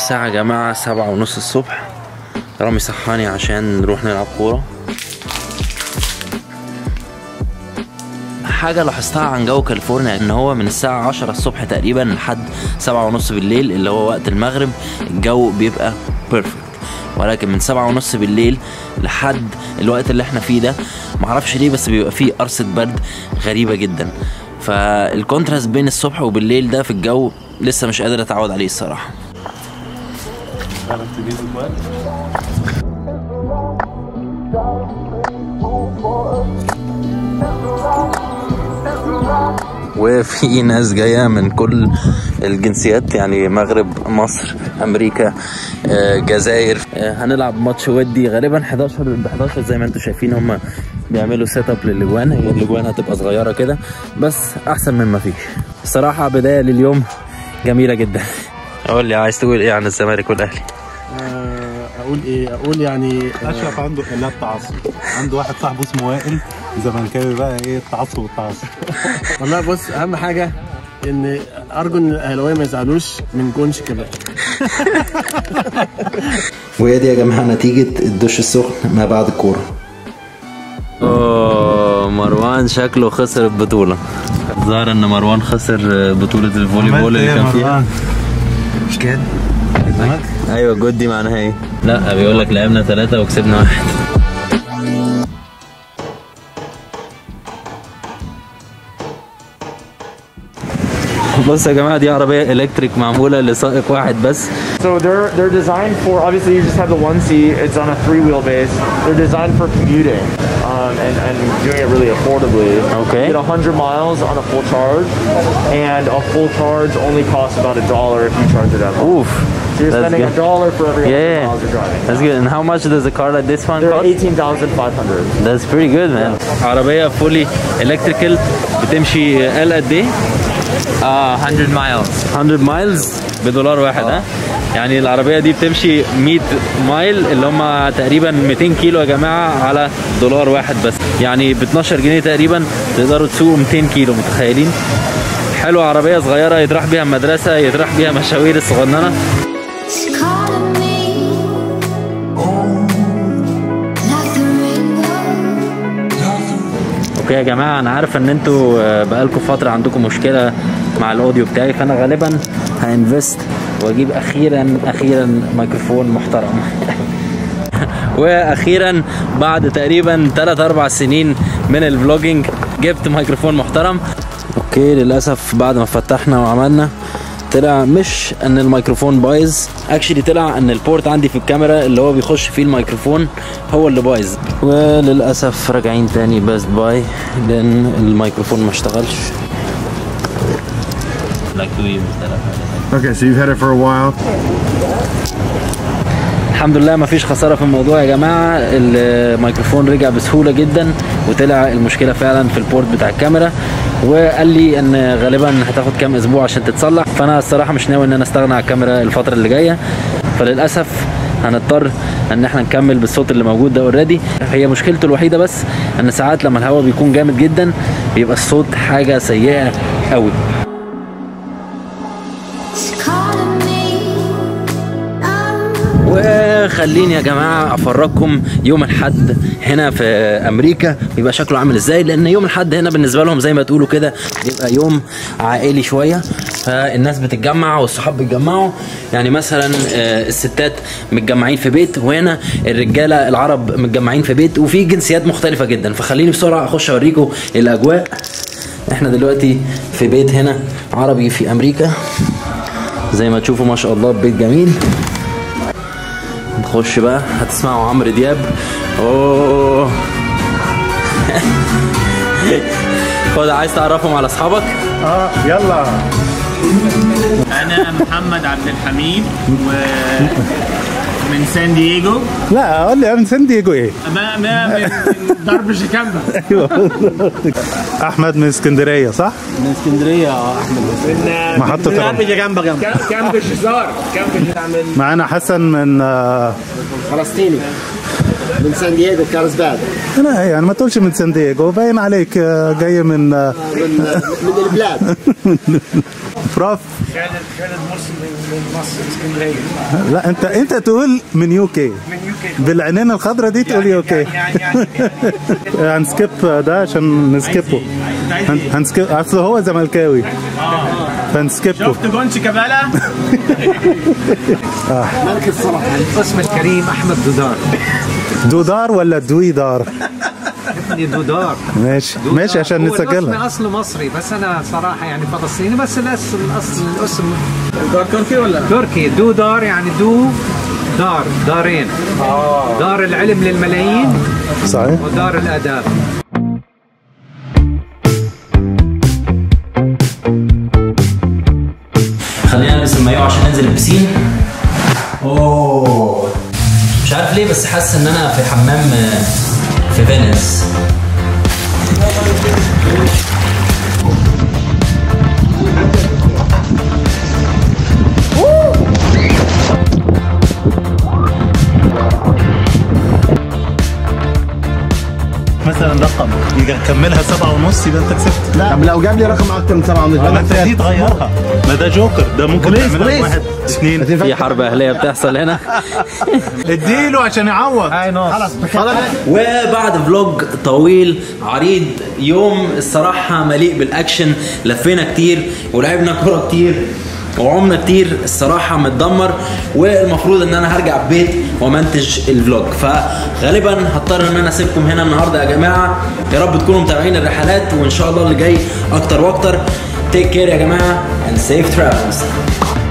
الساعة يا جماعة سبعة ونص الصبح رامي صحاني عشان نروح نلعب كورة حاجة لاحظتها عن جو كاليفورنيا ان هو من الساعة عشرة الصبح تقريبا لحد سبعة ونص بالليل اللي هو وقت المغرب الجو بيبقى بيرفكت ولكن من سبعة ونص بالليل لحد الوقت اللي احنا فيه ده معرفش ليه بس بيبقى فيه قرصة برد غريبة جدا فالكونتراست بين الصبح وبالليل ده في الجو لسه مش قادر اتعود عليه الصراحة وفي ناس جاية من كل الجنسيات يعني مغرب مصر أمريكا آه، جزائر آه، هنلعب ماتش ودي غالبا 11 ب 11 زي ما انتم شايفين هم بيعملوا سيت اب للاجوان هي الاجوان هتبقى صغيرة كده بس أحسن من ما فيش الصراحة بداية لليوم جميلة جدا قول لي عايز تقول ايه عن الزمالك والاهلي آه، اقول ايه اقول يعني اشرف عنده لا التعصب عنده واحد صاحبه اسمه وائل زملكاوي بقى ايه التعصب التعصب والله بص اهم حاجه ان ارجو ان الاهلاويه ما يزعلوش من جون شيكابالا وهي دي يا جماعة نتيجة الدش السخن ما بعد الكورة اوه مروان شكله خسر البطولة ظهر ان مروان خسر بطولة الفولي بول اللي كان فيها مش كده ايوه جود دي معناها ايه؟ لا بيقول لك لعبنا ثلاثة وكسبنا واحد بص يا جماعة دي عربية الكتريك معمولة لسائق واحد بس So they're they're designed for obviously you just have the one seat. It's on a three wheel base. They're designed for commuting um, and and doing it really affordably. Okay. You get 100 miles on a full charge, and a full charge only costs about a dollar if you charge it at home. Oof. So you're That's spending good. a dollar for every 100 Yeah, miles you're driving. that's good. And how much does a car like this one They're cost? 18,500. That's pretty good man. عربية فولي الكتريكال بتمشي قال قد ايه؟ Uh, 100 miles. 100 مايلز بدولار واحد ها؟ يعني العربية دي بتمشي 100 مايل اللي هم تقريبا 200 كيلو يا جماعة على دولار واحد بس يعني ب 12 جنيه تقريبا تقدروا تسوقوا 200 كيلو متخيلين؟ حلوة عربية صغيرة يتراح بيها المدرسة يتراح بيها مشاوير الصغننة She's calling me like the rainbow. اوكي يا جماعه انا عارف ان انتوا آه، بقالكم فتره عندكم مشكله مع الاوديو بتاعي فانا غالبا هانفست واجيب اخيرا اخيرا ميكروفون محترم واخيرا بعد تقريبا 3 4 سنين من الفلوجينج جبت ميكروفون محترم اوكي للاسف بعد ما فتحنا وعملنا طلع مش ان الميكروفون بايظ اكشلي طلع ان البورت عندي في الكاميرا اللي هو بيخش فيه الميكروفون هو اللي بايظ وللاسف راجعين تاني بيست باي لان الميكروفون ما اشتغلش Okay, so you've had it for a while. الحمد لله ما فيش خساره في الموضوع يا جماعه الميكروفون رجع بسهوله جدا وطلع المشكله فعلا في البورت بتاع الكاميرا وقال لي ان غالبا هتاخد كام اسبوع عشان تتصلح فانا الصراحه مش ناوي ان انا استغنى عن الكاميرا الفتره اللي جايه فللاسف هنضطر ان احنا نكمل بالصوت اللي موجود ده اوريدي هي مشكلته الوحيده بس ان ساعات لما الهواء بيكون جامد جدا بيبقى الصوت حاجه سيئه قوي She's calling me. Oh. وخليني يا جماعه افرجكم يوم الحد هنا في امريكا بيبقى شكله عامل ازاي لان يوم الحد هنا بالنسبه لهم زي ما تقولوا كده بيبقى يوم عائلي شويه فالناس بتتجمع والصحاب بيتجمعوا يعني مثلا آه، الستات متجمعين في بيت وهنا الرجاله العرب متجمعين في بيت وفي جنسيات مختلفه جدا فخليني بسرعه اخش اوريكم الاجواء احنا دلوقتي في بيت هنا عربي في امريكا زي ما تشوفوا ما شاء الله بيت جميل نخش بقى هتسمعوا عمرو دياب اوه خد عايز تعرفهم على اصحابك اه يلا أنا محمد عبد الحميد ومن سان دييغو لا قول لي من سان دييجو ايه ما ما من من ضرب شيكابالا ايوه احمد من اسكندريه صح من اسكندريه اه احمد من محطه الرمل جنبك جنب كام كام بشزار كام بشزار معانا حسن من آه، فلسطيني من سان دييغو كارلسباد لا يعني ما تقولش من سان دييغو باين عليك آه، جاي من آه، من من البلاد بروف خالد خالد مرسي من مصر اسكندريه لا انت انت تقول من يو كي من يو كي بالعينين الخضراء دي تقول يو كي يعني يعني يعني هنسكيب ده عشان نسكيبه هن- هنسكيب اصل هو زملكاوي فنسكيبه شفت جون شيكابالا ملك الصلاة اسم الكريم احمد دودار دودار ولا دويدار ابني دودار ماشي ماشي عشان هو الاسم نسجلها اصله مصري بس انا صراحه يعني فلسطيني بس الاصل الاصل الاسم تركي ولا تركي دودار يعني دو دار دارين دار العلم للملايين صحيح ودار الاداب خلينا نلبس المايو عشان ننزل البسين اوه مش عارف ليه بس حاسس ان انا في حمام آه، في فينيس مثلا رقم يجي كملها سبعة ونص يبقى انت كسبت لا طب لو جاب لي رقم اكتر من سبعة ونص ما انت دي تغيرها ما ده جوكر ده ممكن بليز، تعملها بليز. واحد اثنين في حرب اهليه بتحصل هنا اديله عشان يعوض خلاص خلاص وبعد فلوج طويل عريض يوم الصراحة مليء بالأكشن لفينا كتير ولعبنا كورة كتير وعمنا كتير الصراحة متدمر والمفروض ان انا هرجع البيت ومنتج الفلوج فغالبا هضطر ان انا اسيبكم هنا النهاردة يا جماعة يا رب تكونوا متابعين الرحلات وان شاء الله اللي جاي اكتر واكتر تيك كير يا جماعة and safe travels